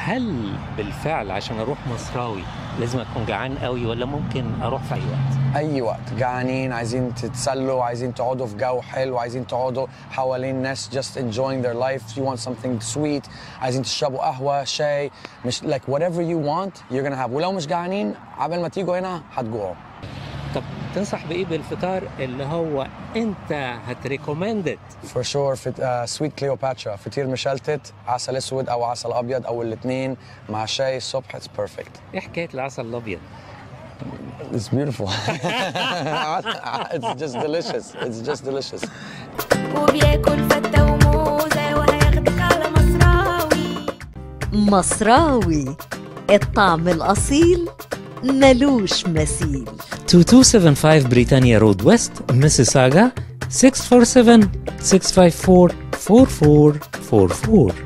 هل بالفعل عشان اروح مصراوي لازم اكون جعان قوي ولا ممكن اروح في اي وقت اي وقت جعانين عايزين تتسلوا عايزين تقعدوا في جو حلو عايزين تقعدوا حوالين ناس just enjoying their life you want something sweet عايزين تشربوا قهوه شاي مش like whatever you want you're gonna have ولو مش جعانين قبل ما تيجوا هنا هتجوعوا طب تنصح بايه بالفطار اللي هو انت هتريكومندد for sure fit, uh, sweet Cleopatra فطير مشلتت عسل اسود او عسل ابيض او الاثنين مع شاي الصبح it's perfect ايه حكايه العسل الابيض it's beautiful it's just delicious it's just delicious وبياكل فتة وموزة وهياخدك على مصراوي مصراوي الطعم الأصيل ملوش مثيل 2275 بريتانيا رود ويست ميسيساغا 647 654 4444